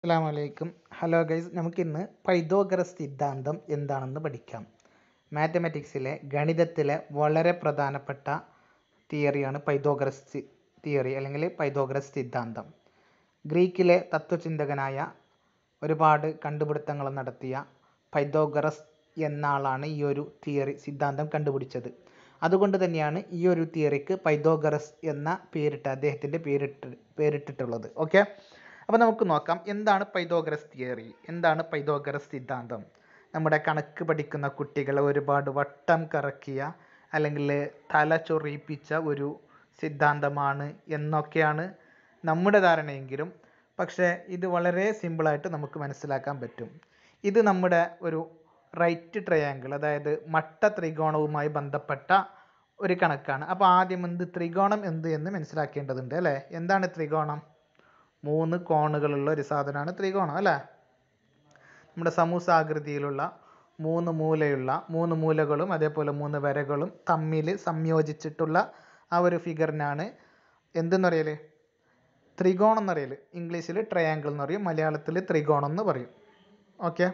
അസ്സലാമു അലൈക്കും hello guys നമുക്കിന്ന് പൈതോഗറസ് സിദ്ധാന്തം എന്താണെന്ന് പഠിക്കാം മാത്തമാറ്റിക്സിലെ ഗണിതത്തിലെ വളരെ പ്രധാനപ്പെട്ട തിയറിയാണ് പൈതോഗറസ് തിയറി അല്ലെങ്കിൽ പൈതോഗറസ് സിദ്ധാന്തം ഗ്രീക്കിലെ തത്വചിന്തകനായ ഒരുപാട് കണ്ടുപിടുത്തങ്ങൾ നടത്തിയ പൈതോഗറസ് എന്ന ആളാണ് ഈ ഒരു തിയറി സിദ്ധാന്തം കണ്ടുപിടിച്ചത് അതുകൊണ്ട് തന്നെയാണ് ഈ ഒരു തിയറിക്ക് പൈതോഗറസ് എന്ന പേരിട്ട് അദ്ദേഹത്തിൻ്റെ പേരിട്ട് പേരിട്ടിട്ടുള്ളത് ഓക്കെ അപ്പോൾ നമുക്ക് നോക്കാം എന്താണ് പൈതോഗറസ് തിയറി എന്താണ് പൈതോഗറസ് സിദ്ധാന്തം നമ്മുടെ കണക്ക് പഠിക്കുന്ന കുട്ടികളെ ഒരുപാട് വട്ടം കറക്കിയ അല്ലെങ്കിൽ തല ചൊറിയിപ്പിച്ച ഒരു സിദ്ധാന്തമാണ് എന്നൊക്കെയാണ് നമ്മുടെ ധാരണയെങ്കിലും പക്ഷേ ഇത് വളരെ സിമ്പിളായിട്ട് നമുക്ക് മനസ്സിലാക്കാൻ പറ്റും ഇത് നമ്മുടെ ഒരു റൈറ്റ് ട്രയാങ്കിൾ അതായത് മട്ട ത്രികോണവുമായി ബന്ധപ്പെട്ട ഒരു കണക്കാണ് അപ്പോൾ ആദ്യം എന്ത് ത്രികോണം എന്ത് എന്ന് മനസ്സിലാക്കേണ്ടതുണ്ട് അല്ലേ എന്താണ് ത്രികോണം മൂന്ന് കോണുകളുള്ള ഒരു സാധനമാണ് ത്രികോണം അല്ലേ നമ്മുടെ സമൂസാകൃതിയിലുള്ള മൂന്ന് മൂലയുള്ള മൂന്ന് മൂലകളും അതേപോലെ മൂന്ന് വരകളും തമ്മിൽ സംയോജിച്ചിട്ടുള്ള ആ ഒരു ഫിഗറിനാണ് എന്തെന്ന് പറയൽ ത്രികോണം എന്ന് പറയൽ ഇംഗ്ലീഷിൽ ട്രയാങ്കിൾ എന്ന് പറയും മലയാളത്തിൽ ത്രികോണം എന്ന് പറയും ഓക്കെ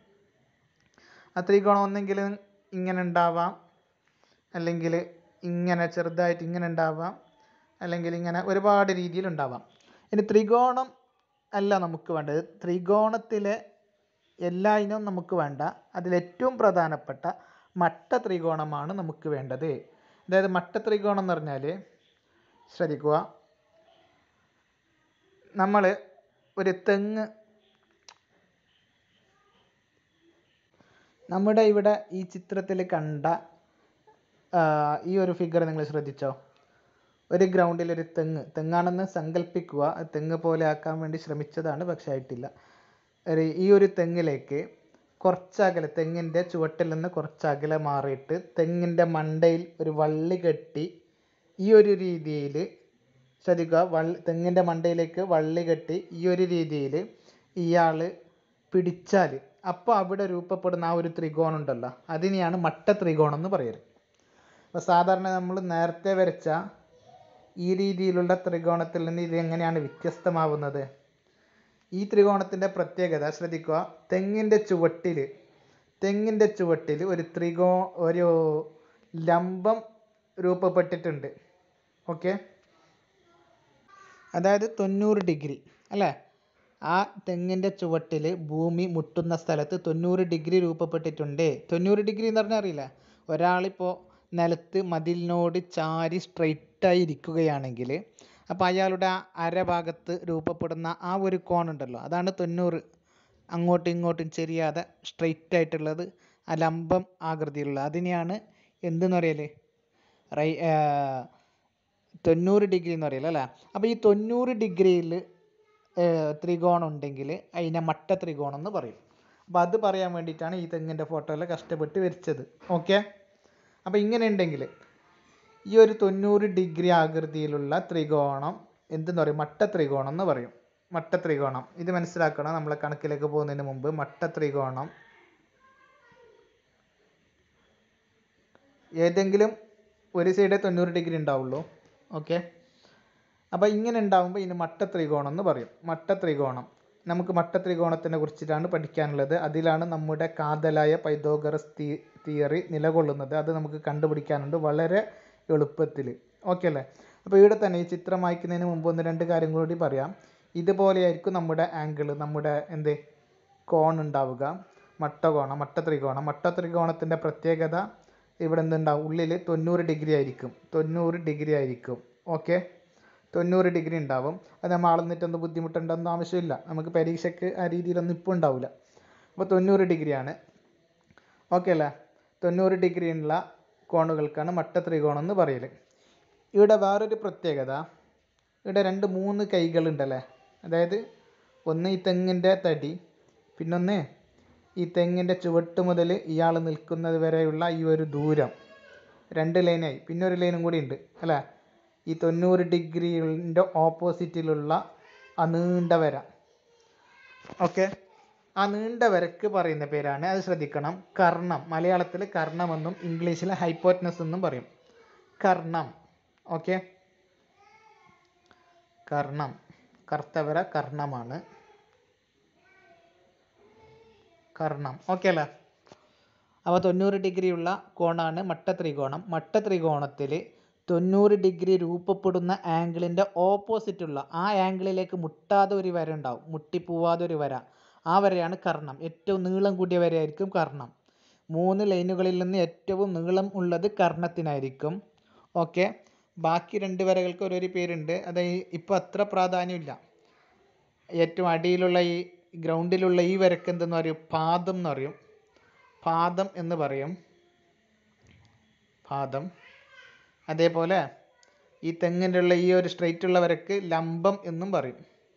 ആ ത്രികോണം ഒന്നെങ്കിൽ ഇങ്ങനെ ഉണ്ടാവാം അല്ലെങ്കിൽ ഇങ്ങനെ ചെറുതായിട്ട് ഇങ്ങനെ ഉണ്ടാവാം അല്ലെങ്കിൽ ഇങ്ങനെ ഒരുപാട് രീതിയിൽ ഉണ്ടാവാം ഇനി ത്രികോണം അല്ല നമുക്ക് വേണ്ടത് ത്രികോണത്തിലെ എല്ലാ ഇനവും നമുക്ക് വേണ്ട അതിലേറ്റവും പ്രധാനപ്പെട്ട മട്ട ത്രികോണമാണ് നമുക്ക് വേണ്ടത് അതായത് മട്ട ത്രികോണം എന്ന് പറഞ്ഞാൽ ശ്രദ്ധിക്കുക നമ്മൾ ഒരു തെങ്ങ് നമ്മുടെ ഇവിടെ ഈ ചിത്രത്തിൽ കണ്ട ഈ ഒരു ഫിഗർ നിങ്ങൾ ശ്രദ്ധിച്ചോ ഒരു ഗ്രൗണ്ടിൽ ഒരു തെങ്ങ് തെങ്ങാണെന്ന് സങ്കല്പിക്കുക തെങ്ങ് പോലെ ആക്കാൻ വേണ്ടി ശ്രമിച്ചതാണ് പക്ഷെ ആയിട്ടില്ല ഒരു ഈ ഒരു തെങ്ങിലേക്ക് കുറച്ചകലെ തെങ്ങിൻ്റെ ചുവട്ടിൽ നിന്ന് കുറച്ചകലെ മാറിയിട്ട് തെങ്ങിൻ്റെ മണ്ടയിൽ ഒരു വള്ളി കെട്ടി ഈ ഒരു രീതിയിൽ ശ്രദ്ധിക്കുക വള്ളി തെങ്ങിൻ്റെ മണ്ടയിലേക്ക് വള്ളി കെട്ടി ഈ ഒരു രീതിയിൽ ഇയാൾ പിടിച്ചാൽ അപ്പോൾ അവിടെ രൂപപ്പെടുന്ന ആ ഒരു ത്രികോണം ഉണ്ടല്ലോ അതിനെയാണ് മട്ട ത്രികോണം എന്ന് പറയല് അപ്പോൾ സാധാരണ നമ്മൾ നേരത്തെ വരച്ച ഈ രീതിയിലുള്ള ത്രികോണത്തിൽ നിന്ന് ഇത് എങ്ങനെയാണ് വ്യത്യസ്തമാവുന്നത് ഈ ത്രികോണത്തിൻ്റെ പ്രത്യേകത ശ്രദ്ധിക്കുക തെങ്ങിൻ്റെ ചുവട്ടിൽ തെങ്ങിൻ്റെ ചുവട്ടിൽ ഒരു ത്രികോ ഒരു ലംബം രൂപപ്പെട്ടിട്ടുണ്ട് ഓക്കെ അതായത് തൊണ്ണൂറ് ഡിഗ്രി അല്ലേ ആ തെങ്ങിൻ്റെ ചുവട്ടിൽ ഭൂമി മുട്ടുന്ന സ്ഥലത്ത് തൊണ്ണൂറ് ഡിഗ്രി രൂപപ്പെട്ടിട്ടുണ്ട് തൊണ്ണൂറ് ഡിഗ്രി എന്ന് പറഞ്ഞാൽ അറിയില്ല ഒരാളിപ്പോൾ നിലത്ത് മതിലിനോട് ചാരി സ്ട്രെയിറ്റായി ഇരിക്കുകയാണെങ്കിൽ അപ്പോൾ അയാളുടെ ആ അരഭാഗത്ത് രൂപപ്പെടുന്ന ആ ഒരു കോണുണ്ടല്ലോ അതാണ് തൊണ്ണൂറ് അങ്ങോട്ടും ഇങ്ങോട്ടും ചെരിയാതെ സ്ട്രെയിറ്റ് ആയിട്ടുള്ളത് ആ ലംബം ആകൃതിയിലുള്ള അതിനെയാണ് എന്തെന്ന് പറയൽ റൈ തൊണ്ണൂറ് ഡിഗ്രി എന്ന് പറയൽ അല്ലേ അപ്പോൾ ഈ തൊണ്ണൂറ് ഡിഗ്രിയിൽ ത്രികോണം ഉണ്ടെങ്കിൽ അതിനെ മട്ട ത്രികോണം എന്ന് പറയും അപ്പോൾ അത് പറയാൻ വേണ്ടിയിട്ടാണ് ഈ തെങ്ങിൻ്റെ ഫോട്ടോയിൽ കഷ്ടപ്പെട്ട് വരച്ചത് ഓക്കെ അപ്പോൾ ഇങ്ങനെ ഉണ്ടെങ്കിൽ ഈ ഒരു തൊണ്ണൂറ് ഡിഗ്രി ആകൃതിയിലുള്ള ത്രികോണം എന്തെന്ന് പറയും മട്ട ത്രികോണം എന്ന് പറയും മട്ട ത്രികോണം ഇത് മനസ്സിലാക്കണം നമ്മളെ കണക്കിലേക്ക് പോകുന്നതിന് മുമ്പ് മട്ട ത്രികോണം ഏതെങ്കിലും ഒരു സൈഡേ തൊണ്ണൂറ് ഡിഗ്രി ഉണ്ടാവുള്ളൂ ഓക്കെ അപ്പോൾ ഇങ്ങനെ ഉണ്ടാകുമ്പോൾ ഇതിന് മട്ട ത്രികോണം എന്ന് പറയും മട്ട ത്രികോണം നമുക്ക് മട്ട ത്രികോണത്തിനെ കുറിച്ചിട്ടാണ് പഠിക്കാനുള്ളത് അതിലാണ് നമ്മുടെ കാതലായ പൈതോഗറസ് തീ തിയറി നിലകൊള്ളുന്നത് അത് നമുക്ക് കണ്ടുപിടിക്കാനുണ്ട് വളരെ എളുപ്പത്തിൽ ഓക്കെ അല്ലേ അപ്പോൾ ഇവിടെ തന്നെ ഈ ചിത്രം വായിക്കുന്നതിന് മുമ്പ് ഒന്ന് രണ്ട് കാര്യം കൂടി പറയാം ഇതുപോലെയായിരിക്കും നമ്മുടെ ആംഗിൾ നമ്മുടെ എന്ത് കോൺ ഉണ്ടാവുക മട്ടകോണം മട്ട ത്രികോണം മട്ട ത്രികോണത്തിൻ്റെ പ്രത്യേകത ഇവിടെ എന്തുണ്ടാവും ഉള്ളിൽ തൊണ്ണൂറ് ഡിഗ്രി ആയിരിക്കും തൊണ്ണൂറ് ഡിഗ്രി ആയിരിക്കും ഓക്കെ തൊണ്ണൂറ് ഡിഗ്രി ഉണ്ടാവും അത് നമ്മൾ അളന്നിട്ടൊന്നും ബുദ്ധിമുട്ടുണ്ടെന്ന് ആവശ്യമില്ല നമുക്ക് പരീക്ഷയ്ക്ക് ആ രീതിയിലൊന്നും ഇപ്പോൾ ഉണ്ടാവില്ല അപ്പോൾ തൊണ്ണൂറ് ഡിഗ്രിയാണ് ഓക്കെ അല്ലേ തൊണ്ണൂറ് ഡിഗ്രി ഉള്ള കോണുകൾക്കാണ് മട്ട ത്രികോണം എന്ന് പറയൽ ഇവിടെ വേറൊരു പ്രത്യേകത ഇവിടെ രണ്ട് മൂന്ന് കൈകളുണ്ടല്ലേ അതായത് ഒന്ന് ഈ തെങ്ങിൻ്റെ തടി പിന്നൊന്ന് ഈ തെങ്ങിൻ്റെ ചുവട്ട് മുതൽ ഇയാൾ നിൽക്കുന്നത് വരെയുള്ള ഈ ഒരു ദൂരം രണ്ട് ലൈനായി പിന്നെ ഒരു ലൈനും കൂടി ഉണ്ട് അല്ലേ ഈ തൊണ്ണൂറ് ഡിഗ്രിൻ്റെ ഓപ്പോസിറ്റിലുള്ള ആ നീണ്ട വര ഓക്കെ ആ നീണ്ട വരക്ക് പറയുന്ന പേരാണ് അത് ശ്രദ്ധിക്കണം കർണം മലയാളത്തിൽ കർണമെന്നും ഇംഗ്ലീഷിൽ ഹൈപ്പോറ്റ്നസ് എന്നും പറയും കർണം ഓക്കെ കർണം കർത്തവര കർണമാണ് കർണം ഓക്കെ അല്ലേ അപ്പോൾ തൊണ്ണൂറ് ഡിഗ്രി ഉള്ള കോണാണ് മട്ട ത്രികോണം മട്ട ത്രികോണത്തിൽ തൊണ്ണൂറ് ഡിഗ്രി രൂപപ്പെടുന്ന ആംഗിളിൻ്റെ ഓപ്പോസിറ്റുള്ള ആ ആംഗിളിലേക്ക് മുട്ടാതെ ഒരു വര ഉണ്ടാവും മുട്ടിപ്പോവാതെ ഒരു വര ആ വരയാണ് കർണം ഏറ്റവും നീളം കൂടിയ വരയായിരിക്കും കർണം മൂന്ന് ലൈനുകളിൽ നിന്ന് ഏറ്റവും നീളം ഉള്ളത് കർണത്തിനായിരിക്കും ഓക്കെ ബാക്കി രണ്ട് വരകൾക്ക് ഓരോരു പേരുണ്ട് അത് ഇപ്പോൾ അത്ര പ്രാധാന്യമില്ല ഏറ്റവും അടിയിലുള്ള ഈ ഗ്രൗണ്ടിലുള്ള ഈ വരക്ക് എന്തെന്ന് പറയും പാദം എന്ന് പറയും പാദം എന്ന് പറയും പാദം അതേപോലെ ഈ തെങ്ങിൻ്റെ ഉള്ള ഈ ഒരു സ്ട്രെയിറ്റ് ഉള്ള വരക്ക് ലംബം എന്നും പറയും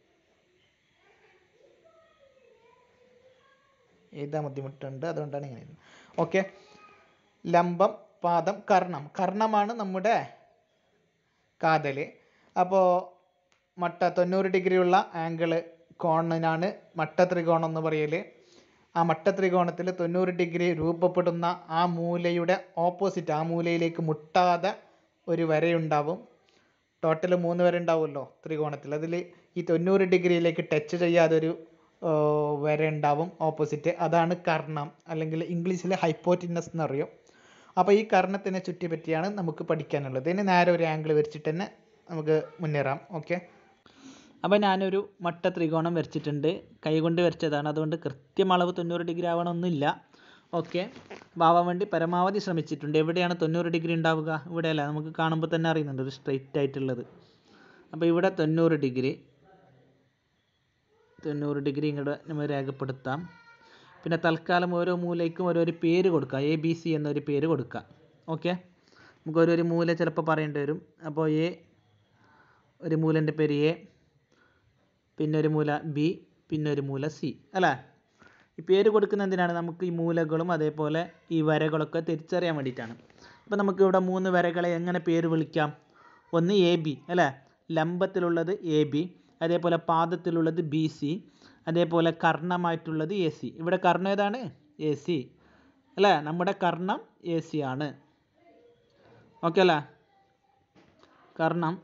എഴുതാൻ ബുദ്ധിമുട്ടുണ്ട് അതുകൊണ്ടാണ് ഇങ്ങനെ ഓക്കെ ലംബം പാദം കർണം കർണമാണ് നമ്മുടെ കാതല് അപ്പോൾ മട്ട തൊണ്ണൂറ് ഡിഗ്രി ഉള്ള ആംഗിള് കോണിനാണ് മട്ട ത്രികോണം എന്ന് പറയൽ ആ മട്ട ത്രികോണത്തിൽ തൊണ്ണൂറ് ഡിഗ്രി രൂപപ്പെടുന്ന ആ മൂലയുടെ ഓപ്പോസിറ്റ് ആ മൂലയിലേക്ക് മുട്ടാതെ ഒരു വരയുണ്ടാവും ടോട്ടൽ മൂന്ന് വര ഉണ്ടാവുമല്ലോ ത്രികോണത്തിൽ അതിൽ ഈ തൊണ്ണൂറ് ഡിഗ്രിയിലേക്ക് ടച്ച് ചെയ്യാതെ ഒരു വര ഉണ്ടാവും ഓപ്പോസിറ്റ് അതാണ് കർണം അല്ലെങ്കിൽ ഇംഗ്ലീഷിൽ ഹൈപ്പോറ്റിനസ് എന്ന് പറയും അപ്പോൾ ഈ കർണത്തിനെ ചുറ്റിപ്പറ്റിയാണ് നമുക്ക് പഠിക്കാനുള്ളത് ഇതിന് നേരെ ഒരു ആംഗിൾ വരച്ചിട്ട് തന്നെ നമുക്ക് മുന്നേറാം ഓക്കെ അപ്പോൾ ഞാനൊരു മട്ട ത്രികോണം വരച്ചിട്ടുണ്ട് കൈകൊണ്ട് വരച്ചതാണ് അതുകൊണ്ട് കൃത്യം അളവ് തൊണ്ണൂറ് ഡിഗ്രി ആവണമെന്നില്ല ഓക്കെ അപ്പോൾ ആവാൻ വേണ്ടി പരമാവധി ശ്രമിച്ചിട്ടുണ്ട് എവിടെയാണ് തൊണ്ണൂറ് ഡിഗ്രി ഉണ്ടാവുക ഇവിടെയല്ല നമുക്ക് കാണുമ്പോൾ തന്നെ അറിയുന്നുണ്ട് ഒരു സ്ട്രെയിറ്റ് ആയിട്ടുള്ളത് അപ്പോൾ ഇവിടെ തൊണ്ണൂറ് ഡിഗ്രി തൊണ്ണൂറ് ഡിഗ്രി ഇങ്ങോട്ട് നമ്മൾ രേഖപ്പെടുത്താം പിന്നെ തൽക്കാലം ഓരോ മൂലയ്ക്കും ഓരോരു പേര് കൊടുക്കുക എ ബി സി എന്നൊരു പേര് കൊടുക്കുക ഓക്കെ നമുക്ക് ഓരോരു മൂല ചിലപ്പോൾ പറയേണ്ടി വരും അപ്പോൾ എ ഒരു മൂലൻ്റെ പേര് എ പിന്നെ ഒരു മൂല ബി പിന്നെ ഒരു മൂല സി അല്ലേ ഈ പേര് കൊടുക്കുന്ന എന്തിനാണ് നമുക്ക് ഈ മൂലകളും അതേപോലെ ഈ വരകളൊക്കെ തിരിച്ചറിയാൻ വേണ്ടിയിട്ടാണ് അപ്പോൾ നമുക്ക് ഇവിടെ മൂന്ന് വരകളെ എങ്ങനെ പേര് വിളിക്കാം ഒന്ന് എ ബി അല്ലേ ലംബത്തിലുള്ളത് എ ബി അതേപോലെ പാദത്തിലുള്ളത് ബി സി അതേപോലെ കർണമായിട്ടുള്ളത് എ സി ഇവിടെ കർണം ഏതാണ് എ സി അല്ലേ നമ്മുടെ കർണം എ സി ആണ് ഓക്കെ അല്ലേ കർണം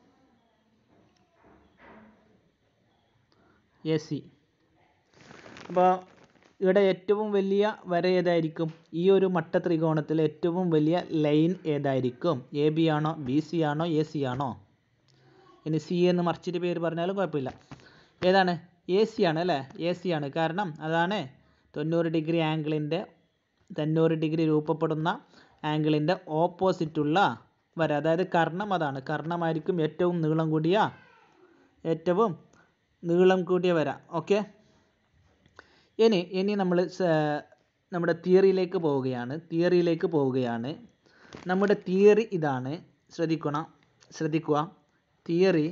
എ സി അപ്പോൾ ഇവിടെ ഏറ്റവും വലിയ വര ഏതായിരിക്കും ഈ ഒരു മട്ട ത്രികോണത്തിൽ ഏറ്റവും വലിയ ലൈൻ ഏതായിരിക്കും എ ബി ആണോ ബി സി ആണോ എ സി ആണോ ഇനി സി എന്ന് മറിച്ചിട്ട് പേര് പറഞ്ഞാലും കുഴപ്പമില്ല ഏതാണ് എ സി ആണ് അല്ലേ എ സി ആണ് കാരണം അതാണ് തൊണ്ണൂറ് ഡിഗ്രി ആംഗിളിൻ്റെ തൊണ്ണൂറ് ഡിഗ്രി രൂപപ്പെടുന്ന ആംഗിളിൻ്റെ ഓപ്പോസിറ്റുള്ള വര അതായത് കർണം അതാണ് കർണമായിരിക്കും ഏറ്റവും നീളം കൂടിയ ഏറ്റവും നീളം കൂടിയ വര ഓക്കെ ഇനി ഇനി നമ്മൾ നമ്മുടെ തിയറിയിലേക്ക് പോവുകയാണ് തിയറിയിലേക്ക് പോവുകയാണ് നമ്മുടെ തിയറി ഇതാണ് ശ്രദ്ധിക്കണം ശ്രദ്ധിക്കുക തിയറി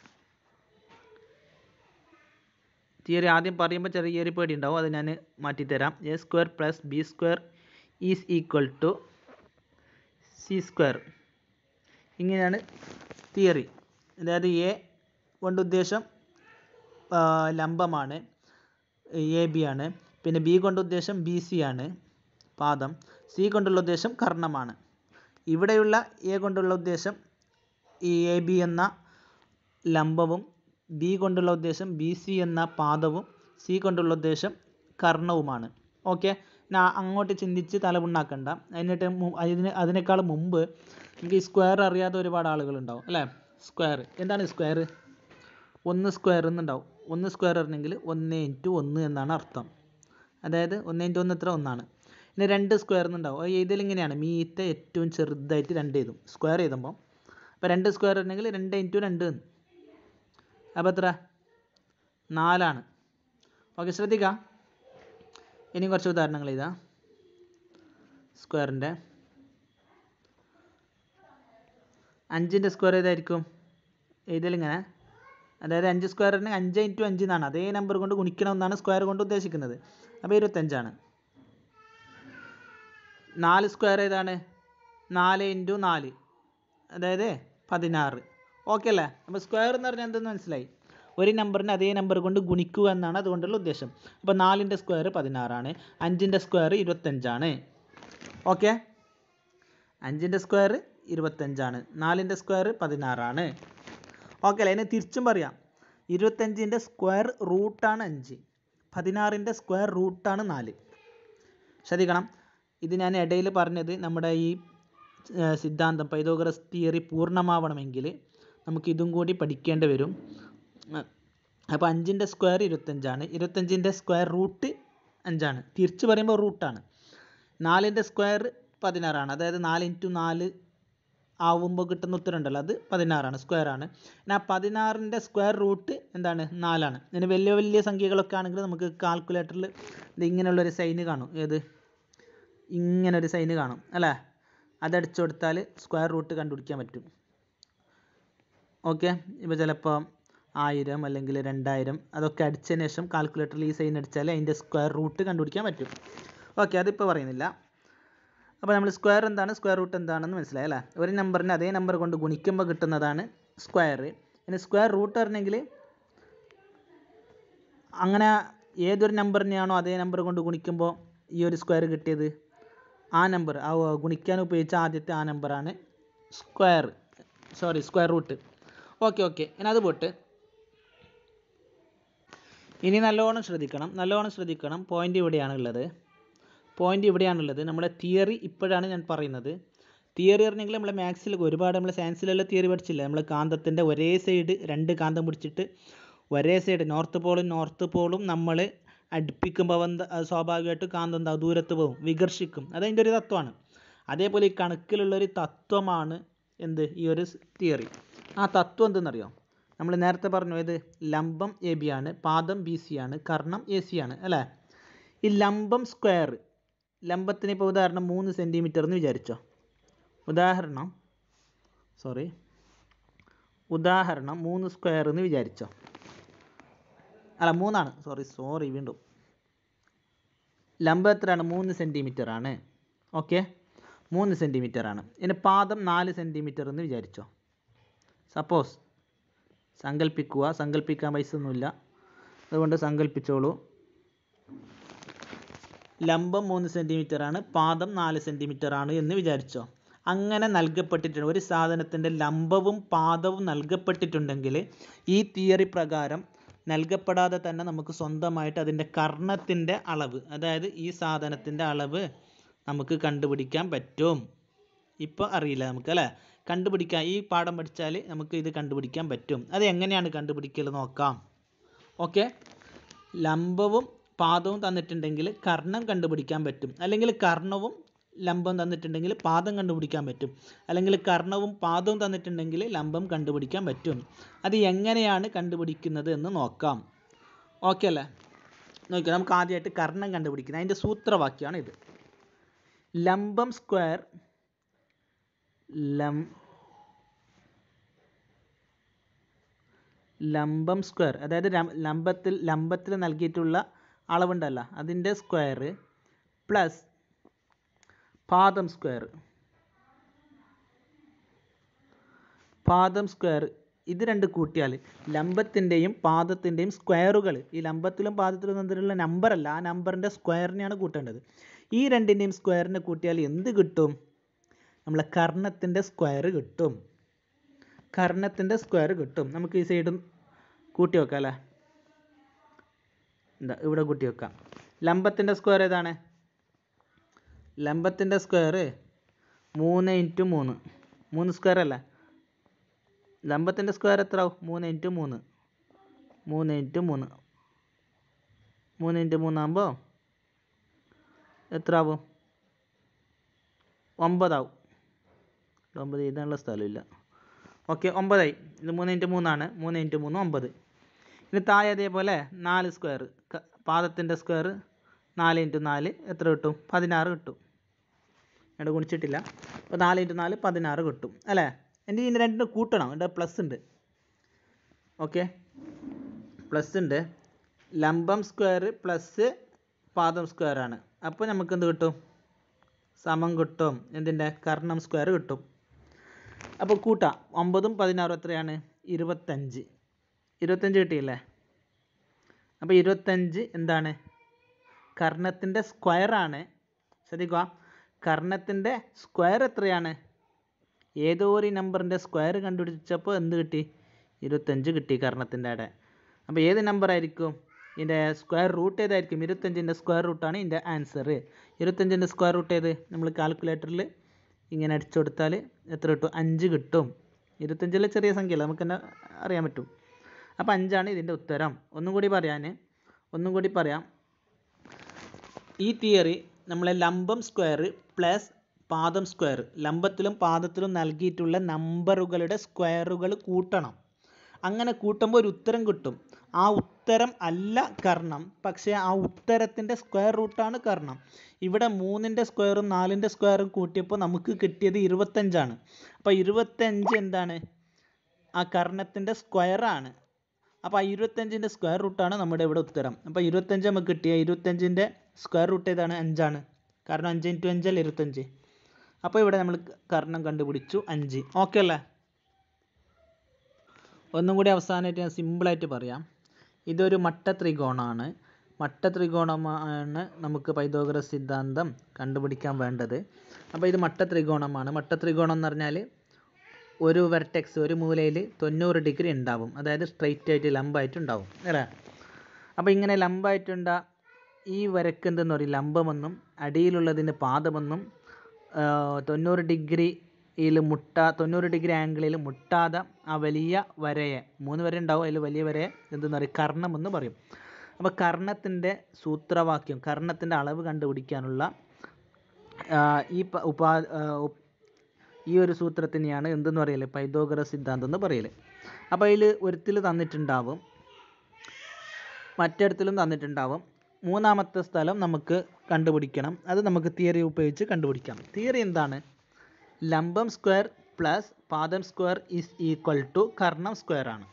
തിയറി ആദ്യം പറയുമ്പോൾ ചെറിയൊരു പേടി ഉണ്ടാവും അത് ഞാൻ മാറ്റിത്തരാം A square plus B square is equal to C square ഇങ്ങനെയാണ് തിയറി അതായത് എ കൊണ്ട് ഉദ്ദേശം ആ, ലംബമാണ് എ ബി ആണ് പിന്നെ ബി കൊണ്ട് ഉദ്ദേശം ബി സി ആണ് പാദം സി കൊണ്ടുള്ള ഉദ്ദേശം കർണമാണ് ഇവിടെയുള്ള എ കൊണ്ടുള്ള ഉദ്ദേശം ഈ എ ബി എന്ന ലംബവും ബി കൊണ്ടുള്ള ഉദ്ദേശം ബി സി എന്ന പാദവും സി കൊണ്ടുള്ള ഉദ്ദേശം കർണവുമാണ് ഓക്കെ ഞാൻ അങ്ങോട്ട് ചിന്തിച്ച് തലപുണ്ണാക്കണ്ട എന്നിട്ട് മു- അതിന് അതിനേക്കാൾ മുമ്പ് നമുക്ക് ഈ സ്ക്വയർ അറിയാത്ത ഒരുപാട് ആളുകളുണ്ടാവും അല്ലേ സ്ക്വയർ എന്താണ് സ്ക്വയർ ഒന്ന് സ്ക്വയർ എന്നുണ്ടാവും ഒന്ന് സ്ക്വയർ പറഞ്ഞെങ്കിൽ ഒന്ന് ഇൻറ്റു ഒന്ന് എന്നാണ് അർത്ഥം അതായത് ഒന്ന് ഇൻറ്റു ഒന്ന് എത്ര ഒന്നാണ് ഇനി രണ്ട് സ്ക്വയർ എന്നുണ്ടാവും അത് എഴുതൽ ഇങ്ങനെയാണ് മീത്തെ ഏറ്റവും ചെറുതായിട്ട് രണ്ട് എഴുതും സ്ക്വയർ എഴുതുമ്പോൾ അപ്പോൾ രണ്ട് സ്ക്വയർ ഉണ്ടെങ്കിൽ രണ്ട് ഇൻറ്റു രണ്ട് എന്ന് അപ്പോൾ എത്ര നാലാണ് ഓക്കെ ശ്രദ്ധിക്കാം ഇനി കുറച്ച് ഉദാഹരണങ്ങൾ ഇതാ സ്ക്വയറിൻ്റെ അഞ്ചിൻ്റെ സ്ക്വയർ ഏതായിരിക്കും ഇതിലിങ്ങനെ അതായത് അഞ്ച് സ്ക്വയർ ഉണ്ടെങ്കിൽ അഞ്ച് ഇൻറ്റു അഞ്ച് എന്നാണ് അതേ നമ്പർ കൊണ്ട് ഗുണിക്കണമെന്നാണ് സ്ക്വയർ കൊണ്ട് ഉദ്ദേശിക്കുന്നത് അപ്പോൾ ഇരുപത്തഞ്ചാണ് നാല് സ്ക്വയർ ഏതാണ് നാല് ഇൻറ്റു നാല് അതായത് പതിനാറ് ഓക്കെ അല്ലേ അപ്പോൾ സ്ക്വയർ എന്ന് പറഞ്ഞാൽ എന്തെന്ന് മനസ്സിലായി ഒരു നമ്പറിനെ അതേ നമ്പർ കൊണ്ട് ഗുണിക്കുക എന്നാണ് അതുകൊണ്ടുള്ള ഉദ്ദേശം അപ്പോൾ നാലിൻ്റെ സ്ക്വയർ പതിനാറാണ് അഞ്ചിൻ്റെ സ്ക്വയർ ഇരുപത്തഞ്ചാണ് ഓക്കെ അഞ്ചിൻ്റെ സ്ക്വയർ ഇരുപത്തഞ്ചാണ് നാലിൻ്റെ സ്ക്വയർ പതിനാറാണ് ഓക്കെ അല്ലേ അതിനെ തിരിച്ചും പറയാം ഇരുപത്തഞ്ചിൻ്റെ സ്ക്വയർ റൂട്ടാണ് അഞ്ച് പതിനാറിൻ്റെ സ്ക്വയർ റൂട്ടാണ് നാല് ശ്രദ്ധിക്കണം ഇത് ഞാൻ ഇടയിൽ പറഞ്ഞത് നമ്മുടെ ഈ ഏർ സിദ്ധാന്തം പൈതോഗറസ് തിയറി പൂർണ്ണമാവണമെങ്കിൽ നമുക്ക് ഇതും കൂടി പഠിക്കേണ്ടി വരും അപ്പോൾ അഞ്ചിൻ്റെ സ്ക്വയർ ഇരുപത്തഞ്ചാണ് ഇരുപത്തഞ്ചിൻ്റെ സ്ക്വയർ റൂട്ട് അഞ്ചാണ് തിരിച്ച് പറയുമ്പോൾ റൂട്ടാണ് നാലിൻ്റെ സ്ക്വയർ പതിനാറാണ് അതായത് നാല് ഇൻറ്റു നാല് ആവുമ്പോൾ കിട്ടുന്ന ഉത്തരം ഉണ്ടല്ലോ അത് പതിനാറാണ് സ്ക്വയർ ആണ് പിന്നെ ആ പതിനാറിൻ്റെ സ്ക്വയർ റൂട്ട് എന്താണ് നാലാണ് ഇങ്ങനെ വലിയ വലിയ സംഖ്യകളൊക്കെ ആണെങ്കിൽ നമുക്ക് കാൽക്കുലേറ്ററിൽ ഇത് ഇങ്ങനെയുള്ളൊരു സൈന് കാണും ഏത് ഇങ്ങനെ ഒരു സൈന് കാണും അല്ലേ അതടിച്ചു കൊടുത്താൽ സ്ക്വയർ റൂട്ട് കണ്ടുപിടിക്കാൻ പറ്റും ഓക്കെ ഇപ്പോൾ ചിലപ്പോൾ ആയിരം അല്ലെങ്കിൽ രണ്ടായിരം അതൊക്കെ അടിച്ചതിന് ശേഷം കാൽക്കുലേറ്ററിൽ ഈ സൈൻ അടിച്ചാൽ അതിൻ്റെ സ്ക്വയർ റൂട്ട് കണ്ടുപിടിക്കാൻ പറ്റും ഓക്കെ അതിപ്പോൾ പറയുന്നില്ല അപ്പോൾ നമ്മൾ സ്ക്വയർ എന്താണ് സ്ക്വയർ റൂട്ട് എന്താണെന്ന് മനസ്സിലായി അല്ലേ ഒരു നമ്പറിനെ അതേ നമ്പർ കൊണ്ട് ഗുണിക്കുമ്പോൾ കിട്ടുന്നതാണ് സ്ക്വയർ ഇനി സ്ക്വയർ റൂട്ട് പറഞ്ഞെങ്കിൽ അങ്ങനെ ഏതൊരു നമ്പറിനെയാണോ അതേ നമ്പർ കൊണ്ട് ഗുണിക്കുമ്പോൾ ഈ ഒരു സ്ക്വയർ കിട്ടിയത് ആ നമ്പർ ആ ഗുണിക്കാൻ ഉപയോഗിച്ച ആദ്യത്തെ ആ നമ്പറാണ് square sorry square root okay okay ഇനി അത് പോട്ട് ഇനി നല്ലോണം ശ്രദ്ധിക്കണം നല്ലോണം ശ്രദ്ധിക്കണം പോയിന്റ് ഇവിടെയാണ് ഉള്ളത് പോയിന്റ് ഇവിടെയാണുള്ളത് നമ്മുടെ തിയറി ഇപ്പോഴാണ് ഞാൻ പറയുന്നത് തിയറി പറഞ്ഞെങ്കിൽ നമ്മളെ മാത്സിൽ ഒരുപാട് നമ്മൾ സയൻസിലെല്ലാം തിയറി പഠിച്ചില്ല നമ്മൾ കാന്തത്തിൻ്റെ ഒരേ സൈഡ് രണ്ട് കാന്തം പിടിച്ചിട്ട് ഒരേ സൈഡ് നോർത്ത് പോളും നോർത്ത് പോളും നമ്മൾ അടുപ്പിക്കുമ്പോൾ എന്താ അത് സ്വാഭാവികമായിട്ട് കാന്തം എന്താ ദൂരത്ത് പോകും വികർഷിക്കും അതതിൻ്റെ ഒരു തത്വമാണ് അതേപോലെ ഈ കണക്കിലുള്ളൊരു തത്വമാണ് എന്ത് ഈ ഒരു തിയറി ആ തത്വം എന്തെന്നറിയോ നമ്മൾ നേരത്തെ പറഞ്ഞു ഇത് ലംബം എ ബി ആണ് പാദം ബി സി ആണ് കർണം എ സി ആണ് അല്ലേ ഈ ലംബം സ്ക്വയർ ലംബത്തിന് ഇപ്പോൾ ഉദാഹരണം മൂന്ന് സെൻറ്റിമീറ്റർ എന്ന് വിചാരിച്ചോ ഉദാഹരണം സോറി ഉദാഹരണം മൂന്ന് സ്ക്വയർ എന്ന് വിചാരിച്ചോ അല്ല മൂന്നാണ് സോറി സോറി വീണ്ടും ലംബം എത്രയാണ് മൂന്ന് സെൻറ്റിമീറ്റർ ആണ് ഓക്കെ മൂന്ന് സെൻറ്റിമീറ്റർ ആണ് ഇനി പാദം നാല് സെൻറ്റിമീറ്റർ എന്ന് വിചാരിച്ചോ സപ്പോസ് സങ്കല്പിക്കുക സങ്കല്പിക്കാൻ പൈസ ഒന്നുമില്ല അതുകൊണ്ട് സങ്കല്പിച്ചോളൂ ലംബം മൂന്ന് സെൻറ്റിമീറ്റർ ആണ് പാദം നാല് സെൻറ്റിമീറ്റർ ആണ് എന്ന് വിചാരിച്ചോ അങ്ങനെ നൽകപ്പെട്ടിട്ടുണ്ട് ഒരു സാധനത്തിൻ്റെ ലംബവും പാദവും നൽകപ്പെട്ടിട്ടുണ്ടെങ്കിൽ ഈ തിയറി പ്രകാരം നൽകപ്പെടാതെ തന്നെ നമുക്ക് സ്വന്തമായിട്ട് അതിൻ്റെ കർണത്തിൻ്റെ അളവ് അതായത് ഈ സാധനത്തിൻ്റെ അളവ് നമുക്ക് കണ്ടുപിടിക്കാൻ പറ്റും ഇപ്പോൾ അറിയില്ല നമുക്ക് അല്ലേ കണ്ടുപിടിക്കാൻ ഈ പാഠം പഠിച്ചാൽ നമുക്ക് ഇത് കണ്ടുപിടിക്കാൻ പറ്റും അത് എങ്ങനെയാണ് കണ്ടുപിടിക്കൽ നോക്കാം ഓക്കെ ലംബവും പാദവും തന്നിട്ടുണ്ടെങ്കിൽ കർണം കണ്ടുപിടിക്കാൻ പറ്റും അല്ലെങ്കിൽ കർണവും ലംബം തന്നിട്ടുണ്ടെങ്കിൽ പാദം കണ്ടുപിടിക്കാൻ പറ്റും അല്ലെങ്കിൽ കർണവും പാദവും തന്നിട്ടുണ്ടെങ്കിൽ ലംബം കണ്ടുപിടിക്കാൻ പറ്റും അത് എങ്ങനെയാണ് കണ്ടുപിടിക്കുന്നത് എന്ന് നോക്കാം ഓക്കെ അല്ലേ നോക്കിയാൽ നമുക്ക് ആദ്യമായിട്ട് കർണം കണ്ടുപിടിക്കുന്നത് അതിൻ്റെ സൂത്രവാക്യമാണ് ഇത് ലംബം സ്ക്വയർ ലം ലംബം സ്ക്വയർ അതായത് രം- ലംബത്തിൽ ലംബത്തിൽ നൽകിയിട്ടുള്ള അളവുണ്ടല്ലോ അതിൻ്റെ സ്ക്വയർ പ്ലസ് പാദം സ്ക്വയർ പാദം സ്ക്വയർ ഇത് രണ്ട് കൂട്ടിയാൽ ലംബത്തിൻ്റെയും പാദത്തിൻ്റെയും സ്ക്വയറുകൾ ഈ ലംബത്തിലും പാദത്തിലും തന്നിട്ടുള്ള നമ്പറല്ല ആ നമ്പറിൻ്റെ സ്ക്വയറിനെയാണ് കൂട്ടേണ്ടത് ഈ രണ്ടിൻ്റെയും സ്ക്വയറിനെ കൂട്ടിയാൽ എന്ത് കിട്ടും നമ്മളെ കർണത്തിൻ്റെ സ്ക്വയർ കിട്ടും കർണത്തിൻ്റെ സ്ക്വയർ കിട്ടും നമുക്ക് ഈ സൈഡും കൂട്ടി വെക്കാം അല്ലേ എന്താ ഇവിടെ കൂട്ടി വെക്കാം ലംബത്തിൻ്റെ സ്ക്വയർ ഏതാണ് ലംബത്തിൻ്റെ സ്ക്വയർ മൂന്ന് ഇൻറ്റു മൂന്ന് മൂന്ന് സ്ക്വയർ അല്ലേ ലംബത്തിൻ്റെ സ്ക്വയർ എത്ര ആവും മൂന്ന് ഇൻറ്റു മൂന്ന് മൂന്ന് ഇൻറ്റു മൂന്ന് മൂന്ന് ഇൻറ്റു മൂന്നാകുമ്പോൾ എത്ര ആവും ഒമ്പതാവും ഇവിടെ ഒമ്പത് എഴുതാനുള്ള സ്ഥലമില്ല ഓക്കെ ഒമ്പതായി ഇത് മൂന്ന് ഇൻറ്റു മൂന്നാണ് മൂന്ന് ഇൻറ്റു മൂന്ന് ഒമ്പത് ഇനി താഴെ അതേപോലെ നാല് സ്ക്വയർ പാദത്തിൻ്റെ സ്ക്വയർ നാല് ഇൻറ്റു നാല് എത്ര കിട്ടും പതിനാറ് കിട്ടും ഇവിടെ ഗുണിച്ചിട്ടില്ല അപ്പോൾ നാല് ഇൻറ്റു നാല് പതിനാറ് കിട്ടും അല്ലേ എൻ്റെ ഇതിന് രണ്ടിനും കൂട്ടണം ഇവിടെ പ്ലസ് ഉണ്ട് ഓക്കെ പ്ലസ് ഉണ്ട് ലംബം സ്ക്വയർ പ്ലസ് പാദം സ്ക്വയർ ആണ് അപ്പോൾ നമുക്ക് എന്ത് കിട്ടും സമം കിട്ടും എന്തിൻ്റെ കർണം സ്ക്വയർ കിട്ടും അപ്പോൾ കൂട്ടാം ഒമ്പതും പതിനാറും എത്രയാണ് ഇരുപത്തഞ്ച് ഇരുപത്തഞ്ച് കിട്ടിയില്ലേ അപ്പോൾ ഇരുപത്തഞ്ച് എന്താണ് കർണത്തിൻ്റെ സ്ക്വയറാണ് ശ്രദ്ധിക്കുക കർണത്തിൻ്റെ സ്ക്വയർ എത്രയാണ് ഏതോ ഒരു നമ്പറിൻ്റെ സ്ക്വയർ കണ്ടുപിടിച്ചപ്പോൾ എന്ത് കിട്ടി ഇരുപത്തഞ്ച് കിട്ടി കർണത്തിൻ്റെ അവിടെ അപ്പോൾ ഏത് നമ്പർ ആയിരിക്കും ഇതിൻ്റെ സ്ക്വയർ റൂട്ട് ഏതായിരിക്കും ഇരുപത്തഞ്ചിൻ്റെ സ്ക്വയർ റൂട്ടാണ് ഇതിൻ്റെ ആൻസർ ഇരുപത്തഞ്ചിൻ്റെ സ്ക്വയർ റൂട്ട് ഏത് നമ്മൾ കാൽക്കുലേറ്ററിൽ ഇങ്ങനെ അടിച്ചു കൊടുത്താൽ എത്ര കിട്ടും അഞ്ച് കിട്ടും ഇരുപത്തഞ്ചിലെ ചെറിയ സംഖ്യയല്ല നമുക്ക് തന്നെ അറിയാൻ പറ്റും അപ്പോൾ അഞ്ചാണ് ഇതിൻ്റെ ഉത്തരം ഒന്നും കൂടി പറയാൻ ഒന്നും കൂടി പറയാം ഈ തിയറി നമ്മളെ ലംബം സ്ക്വയർ പ്ലസ് പാദം സ്ക്വയർ ലംബത്തിലും പാദത്തിലും നൽകിയിട്ടുള്ള നമ്പറുകളുടെ സ്ക്വയറുകൾ കൂട്ടണം അങ്ങനെ കൂട്ടുമ്പോൾ ഒരു ഉത്തരം കിട്ടും ആ ഉത്തരം അല്ല കർണം പക്ഷേ ആ ഉത്തരത്തിൻ്റെ സ്ക്വയർ റൂട്ടാണ് കർണം ഇവിടെ മൂന്നിൻ്റെ സ്ക്വയറും നാലിൻ്റെ സ്ക്വയറും കൂട്ടിയപ്പോൾ നമുക്ക് കിട്ടിയത് ഇരുപത്തഞ്ചാണ് അപ്പോൾ ഇരുപത്തഞ്ച് എന്താണ് ആ കർണത്തിൻ്റെ സ്ക്വയറാണ് അപ്പോൾ ആ ഇരുപത്തഞ്ചിൻ്റെ സ്ക്വയർ റൂട്ടാണ് നമ്മുടെ ഇവിടെ ഉത്തരം അപ്പോൾ ഇരുപത്തഞ്ച് നമുക്ക് കിട്ടിയ ഇരുപത്തഞ്ചിൻ്റെ സ്ക്വയർ റൂട്ട് ഏതാണ് അഞ്ചാണ് കാരണം അഞ്ച് ഇൻറ്റു അഞ്ചല്ല ഇരുപത്തഞ്ച് അപ്പോൾ ഇവിടെ നമ്മൾ കർണം കണ്ടുപിടിച്ചു അഞ്ച് ഓക്കെ അല്ലേ ഒന്നും കൂടി അവസാനമായിട്ട് ഞാൻ സിമ്പിളായിട്ട് പറയാം ഇതൊരു മട്ട ത്രികോണമാണ് മട്ട ത്രികോണമാണ് നമുക്ക് പൈതോഗറസ് സിദ്ധാന്തം കണ്ടുപിടിക്കാൻ വേണ്ടത് അപ്പോൾ ഇത് മട്ട ത്രികോണമാണ് മട്ട ത്രികോണം എന്ന് പറഞ്ഞാൽ ഒരു വെർട്ടെക്സ് ഒരു മൂലയിൽ തൊണ്ണൂറ് ഡിഗ്രി ഉണ്ടാവും അതായത് സ്ട്രെയിറ്റ് ആയിട്ട് ലംബമായിട്ട് ഉണ്ടാവും അല്ലേ അപ്പോൾ ഇങ്ങനെ ലംബമായിട്ടുണ്ട ഈ വരക്ക് എന്തെന്ന് പറയും ലംബമെന്നും അടിയിലുള്ളതിന് പാദമെന്നും ആ, തൊണ്ണൂറ് ഡിഗ്രിയിൽ മുട്ട തൊണ്ണൂറ് ഡിഗ്രി ആംഗിളിൽ മുട്ടാതെ ആ വലിയ വരയെ മൂന്ന് വര ഉണ്ടാവും അതിൽ വലിയ വരയെ എന്തെന്ന് പറയും കർണം എന്ന് പറയും അപ്പോൾ കർണത്തിൻ്റെ സൂത്രവാക്യം കർണത്തിൻ്റെ അളവ് കണ്ടുപിടിക്കാനുള്ള ആ, ഈ പ- ഉപാ ആ, ഉപ്- ഈ ഒരു സൂത്രത്തിനെയാണ് എന്തെന്ന് പറയല് പൈതോഗറസ് സിദ്ധാന്തം എന്ന് പറയല് അപ്പോൾ അതിൽ ഒരുത്തിൽ തന്നിട്ടുണ്ടാവും മറ്റിടത്തിലും തന്നിട്ടുണ്ടാവും മൂന്നാമത്തെ സ്ഥലം നമുക്ക് കണ്ടുപിടിക്കണം അത് നമുക്ക് തിയറി ഉപയോഗിച്ച് കണ്ടുപിടിക്കാം തിയറി എന്താണ് ലംബം സ്ക്വയർ പ്ലസ് പാദം സ്ക്വയർ ഈസ് ഈക്വൽ ടു കർണം സ്ക്വയർ ആണ്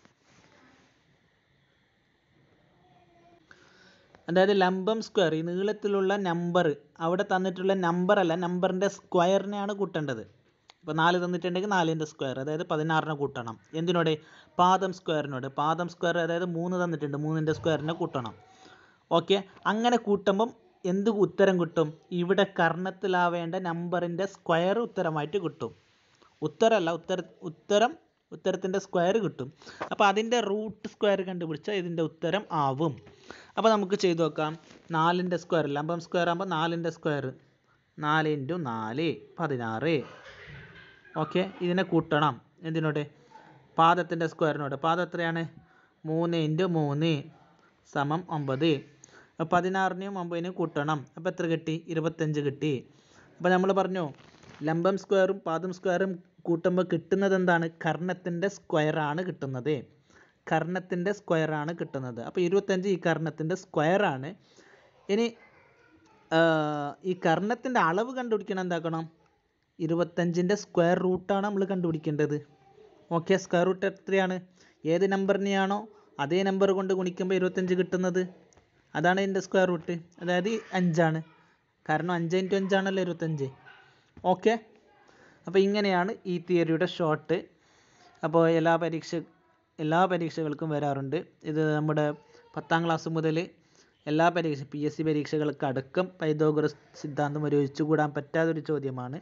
അതായത് ലംബം സ്ക്വയർ ഈ നീളത്തിലുള്ള നമ്പർ അവിടെ തന്നിട്ടുള്ള നമ്പർ അല്ല നമ്പറിൻ്റെ സ്ക്വയറിനെയാണ് കൂട്ടേണ്ടത് ഇപ്പോൾ നാല് തന്നിട്ടുണ്ടെങ്കിൽ നാലിൻ്റെ സ്ക്വയർ അതായത് പതിനാറിനെ കൂട്ടണം എന്തിനോട് പാദം സ്ക്വയറിനോട് പാദം സ്ക്വയർ അതായത് മൂന്ന് തന്നിട്ടുണ്ട് മൂന്നിൻ്റെ സ്ക്വയറിനെ കൂട്ടണം ഓക്കെ അങ്ങനെ കൂട്ടുമ്പം എന്ത് ഉത്തരം കിട്ടും ഇവിടെ കർണത്തിലാവേണ്ട നമ്പറിൻ്റെ സ്ക്വയർ ഉത്തരമായിട്ട് കിട്ടും ഉത്തരമല്ല ഉത്തര ഉത്തരം ഉത്തരത്തിൻ്റെ സ്ക്വയർ കിട്ടും അപ്പോൾ അതിൻ്റെ റൂട്ട് സ്ക്വയർ കണ്ടുപിടിച്ചാൽ ഇതിൻ്റെ ഉത്തരം ആവും അപ്പോൾ നമുക്ക് ചെയ്തു നോക്കാം നാലിൻ്റെ സ്ക്വയർ ലംബം സ്ക്വയർ ആകുമ്പോൾ നാലിൻ്റെ സ്ക്വയർ നാല് ഇൻറ്റു നാല് പതിനാറ് ഓക്കെ ഇതിനെ കൂട്ടണം എന്തിനോട് പാദത്തിൻ്റെ സ്ക്വയറിനോട് പാദം എത്രയാണ് മൂന്ന് ഇൻറ്റു മൂന്ന് സമം ഒമ്പത് അപ്പോൾ പതിനാറിനെയും ഒമ്പതിനെയും കൂട്ടണം അപ്പോൾ എത്ര കിട്ടി ഇരുപത്തഞ്ച് കിട്ടി അപ്പോൾ നമ്മൾ പറഞ്ഞു ലംബം സ്ക്വയറും പാദം സ്ക്വയറും കൂട്ടുമ്പോൾ കിട്ടുന്നത് എന്താണ് കർണത്തിൻ്റെ സ്ക്വയറാണ് കിട്ടുന്നത് കർണത്തിൻ്റെ സ്ക്വയറാണ് കിട്ടുന്നത് അപ്പോൾ ഇരുപത്തഞ്ച് ഈ കർണത്തിൻ്റെ സ്ക്വയറാണ് ഇനി ആ, ഈ കർണത്തിൻ്റെ അളവ് കണ്ടുപിടിക്കണം എന്താക്കണം ഇരുപത്തഞ്ചിൻ്റെ സ്ക്വയർ റൂട്ടാണ് നമ്മൾ കണ്ടുപിടിക്കേണ്ടത് ഓക്കെ സ്ക്വയർ റൂട്ട് എത്രയാണ് ഏത് നമ്പറിനെയാണോ അതേ നമ്പർ കൊണ്ട് ഗുണിക്കുമ്പോൾ ഇരുപത്തഞ്ച് കിട്ടുന്നത് അതാണ് ഇതിൻ്റെ സ്ക്വയർ റൂട്ട് അതായത് അഞ്ചാണ് കാരണം അഞ്ച് ഇൻറ്റു അഞ്ചാണല്ലോ ഇരുപത്തഞ്ച് ഓക്കെ അപ്പോൾ ഇങ്ങനെയാണ് ഈ തിയറിയുടെ ഷോർട്ട് അപ്പോൾ എല്ലാ പരീക്ഷ എല്ലാ പരീക്ഷകൾക്കും വരാറുണ്ട് ഇത് നമ്മുടെ പത്താം ക്ലാസ് മുതൽ എല്ലാ പരീക്ഷ പി എസ് സി പരീക്ഷകൾക്ക് അടക്കം പൈതോഗറസ് സിദ്ധാന്തം ഒരു ഒഴിച്ചുകൂടാൻ പറ്റാത്തൊരു ചോദ്യമാണ്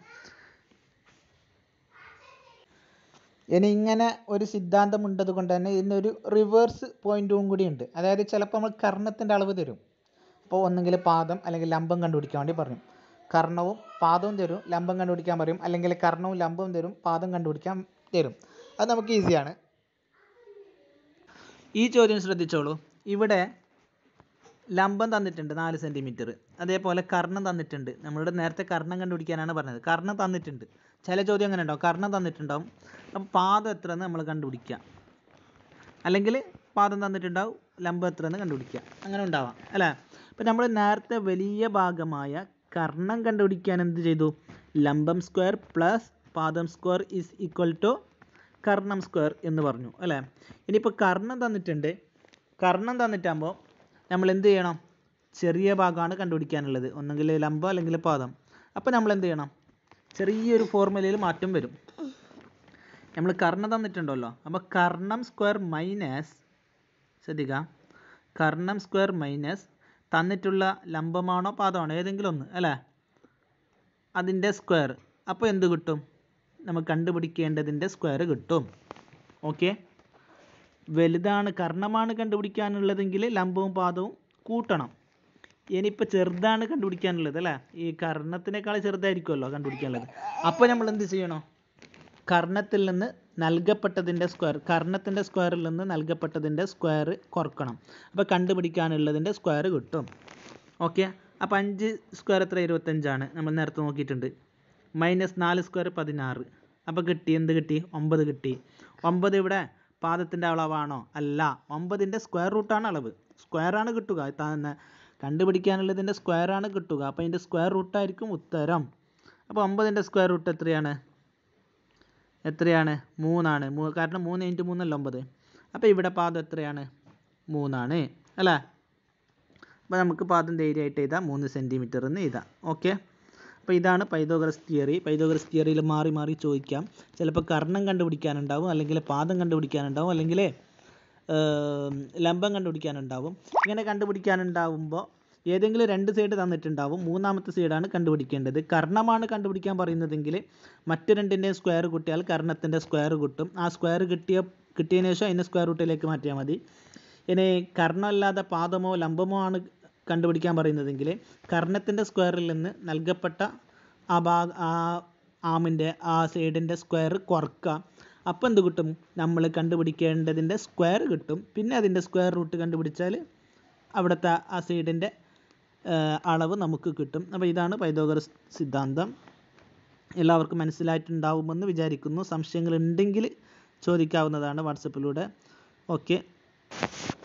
ഇനി ഇങ്ങനെ ഒരു സിദ്ധാന്തം ഉള്ളത് കൊണ്ട് തന്നെ ഇതിനൊരു റിവേഴ്സ് പോയിന്റും കൂടി ഉണ്ട് അതായത് ചിലപ്പോൾ നമ്മൾ കർണത്തിൻ്റെ അളവ് തരും അപ്പോൾ ഒന്നെങ്കിൽ പാദം അല്ലെങ്കിൽ ലംബം കണ്ടുപിടിക്കാൻ വേണ്ടി പറയും കർണവും പാദവും തരും ലംബം കണ്ടുപിടിക്കാൻ പറയും അല്ലെങ്കിൽ കർണവും ലംബവും തരും പാദം കണ്ടുപിടിക്കാൻ തരും അത് നമുക്ക് ഈസിയാണ് ഈ ചോദ്യം ശ്രദ്ധിച്ചോളൂ ഇവിടെ ലംബം തന്നിട്ടുണ്ട് നാല് സെൻറ്റിമീറ്റർ അതേപോലെ കർണം തന്നിട്ടുണ്ട് നമ്മളുടെ നേരത്തെ കർണം കണ്ടുപിടിക്കാനാണ് പറഞ്ഞത് കർണം തന്നിട്ടുണ്ട് ചില ചോദ്യം അങ്ങനെ ഉണ്ടാവും കർണം തന്നിട്ടുണ്ടാവും അപ്പം പാദം എത്രയെന്ന് നമ്മൾ കണ്ടുപിടിക്കുക അല്ലെങ്കിൽ പാദം തന്നിട്ടുണ്ടാവും ലംബം എത്രയെന്ന് കണ്ടുപിടിക്കുക അങ്ങനെ ഉണ്ടാവാം അല്ലേ അപ്പം നമ്മൾ നേരത്തെ വലിയ ഭാഗമായ കർണം കണ്ടുപിടിക്കാൻ എന്ത് ചെയ്തു ലംബം സ്ക്വയർ പ്ലസ് പാദം സ്ക്വയർ ഈസ് ഈക്വൽ ടു കർണം സ്ക്വയർ എന്ന് പറഞ്ഞു അല്ലേ ഇനിയിപ്പോൾ കർണം തന്നിട്ടുണ്ട് കർണം തന്നിട്ടാകുമ്പോൾ നമ്മൾ എന്ത് ചെയ്യണം ചെറിയ ഭാഗമാണ് കണ്ടുപിടിക്കാനുള്ളത് ഒന്നെങ്കിൽ ലംബം അല്ലെങ്കിൽ പാദം അപ്പോൾ നമ്മൾ എന്ത് ചെയ്യണം ചെറിയൊരു ഫോർമുലയിൽ മാറ്റം വരും നമ്മൾ കർണം തന്നിട്ടുണ്ടല്ലോ അപ്പോൾ കർണം സ്ക്വയർ മൈനസ് ശ്രദ്ധിക്കുക കർണം സ്ക്വയർ മൈനസ് തന്നിട്ടുള്ള ലംബമാണോ പാദമാണോ ഏതെങ്കിലും ഒന്ന് അല്ലേ അതിൻ്റെ സ്ക്വയർ അപ്പോൾ എന്ത് കിട്ടും നമുക്ക് കണ്ടുപിടിക്കേണ്ടതിൻ്റെ സ്ക്വയർ കിട്ടും ഓക്കെ വലുതാണ് കർണമാണ് കണ്ടുപിടിക്കാനുള്ളതെങ്കിൽ ലംബവും പാദവും കൂട്ടണം ഇനിയിപ്പോൾ ചെറുതാണ് കണ്ടുപിടിക്കാനുള്ളത് അല്ലേ ഈ കർണത്തിനേക്കാൾ ചെറുതായിരിക്കുമല്ലോ കണ്ടുപിടിക്കാനുള്ളത് അപ്പോൾ നമ്മൾ എന്ത് ചെയ്യണം കർണത്തിൽ നിന്ന് നൽകപ്പെട്ടതിൻ്റെ സ്ക്വയർ കർണത്തിൻ്റെ സ്ക്വയറിൽ നിന്ന് നൽകപ്പെട്ടതിൻ്റെ സ്ക്വയർ കുറക്കണം അപ്പോൾ കണ്ടുപിടിക്കാനുള്ളതിൻ്റെ സ്ക്വയർ കിട്ടും ഓക്കെ അപ്പോൾ അഞ്ച് സ്ക്വയർ എത്ര ഇരുപത്തഞ്ചാണ് നമ്മൾ നേരത്തെ നോക്കിയിട്ടുണ്ട് മൈനസ് നാല് സ്ക്വയർ പതിനാറ് അപ്പോൾ കിട്ടി എന്ത് കിട്ടി ഒമ്പത് കിട്ടി ഒമ്പത് ഇവിടെ പാദത്തിൻ്റെ അളവാണോ അല്ല ഒമ്പതിൻ്റെ സ്ക്വയർ റൂട്ടാണ് അളവ് സ്ക്വയറാണ് കിട്ടുക തന്നെ കണ്ടുപിടിക്കാനുള്ളതിൻ്റെ സ്ക്വയറാണ് കിട്ടുക അപ്പോൾ അതിൻ്റെ സ്ക്വയർ റൂട്ടായിരിക്കും ഉത്തരം അപ്പോൾ ഒമ്പതിൻ്റെ സ്ക്വയർ റൂട്ട് എത്രയാണ് എത്രയാണ് മൂന്നാണ് മൂ കാരണം മൂന്ന് ഇൻറ്റു മൂന്നല്ല ഒമ്പത് അപ്പോൾ ഇവിടെ പാദം എത്രയാണ് മൂന്നാണ് അല്ലേ അപ്പോൾ നമുക്ക് പാദം ധൈര്യമായിട്ട് എഴുതാം മൂന്ന് സെൻറ്റിമീറ്റർ എന്ന് എഴുതാം ഓക്കെ അപ്പോൾ ഇതാണ് പൈതോഗ്രസ് തിയറി പൈതോഗ്രസ് തിയറിയിൽ മാറി മാറി ചോദിക്കാം ചിലപ്പോൾ കർണം കണ്ടുപിടിക്കാനുണ്ടാവും അല്ലെങ്കിൽ പാദം കണ്ടുപിടിക്കാനുണ്ടാവും അല്ലെങ്കിൽ ലംബം കണ്ടുപിടിക്കാനുണ്ടാവും ഇങ്ങനെ കണ്ടുപിടിക്കാനുണ്ടാവുമ്പോൾ ഏതെങ്കിലും രണ്ട് സൈഡ് തന്നിട്ടുണ്ടാവും മൂന്നാമത്തെ സൈഡാണ് കണ്ടുപിടിക്കേണ്ടത് കർണമാണ് കണ്ടുപിടിക്കാൻ പറയുന്നതെങ്കിൽ മറ്റു രണ്ടിൻ്റെയും സ്ക്വയർ കൂട്ടിയാൽ കർണത്തിൻ്റെ സ്ക്വയർ കിട്ടും ആ സ്ക്വയർ കിട്ടിയ കിട്ടിയതിന് ശേഷം അതിനെ സ്ക്വയർ റൂട്ടിലേക്ക് മാറ്റിയാൽ മതി ഇനി കർണമല്ലാതെ പാദമോ ലംബമോ ആണ് കണ്ടുപിടിക്കാൻ പറയുന്നതെങ്കിൽ കർണത്തിൻ്റെ സ്ക്വയറിൽ നിന്ന് നൽകപ്പെട്ട ആ ഭാഗ ആ ആമിൻ്റെ ആ സൈഡിൻ്റെ സ്ക്വയർ കുറക്കുക അപ്പോൾ എന്ത് കിട്ടും നമ്മൾ കണ്ടുപിടിക്കേണ്ടതിൻ്റെ സ്ക്വയർ കിട്ടും പിന്നെ അതിൻ്റെ സ്ക്വയർ റൂട്ട് കണ്ടുപിടിച്ചാൽ അവിടുത്തെ ആ സൈഡിൻ്റെ അളവ് നമുക്ക് കിട്ടും അപ്പോൾ ഇതാണ് പൈതോഗറസ് സിദ്ധാന്തം എല്ലാവർക്കും മനസ്സിലായിട്ടുണ്ടാവുമെന്ന് വിചാരിക്കുന്നു സംശയങ്ങൾ ഉണ്ടെങ്കിൽ ചോദിക്കാവുന്നതാണ് വാട്സപ്പിലൂടെ ഓക്കെ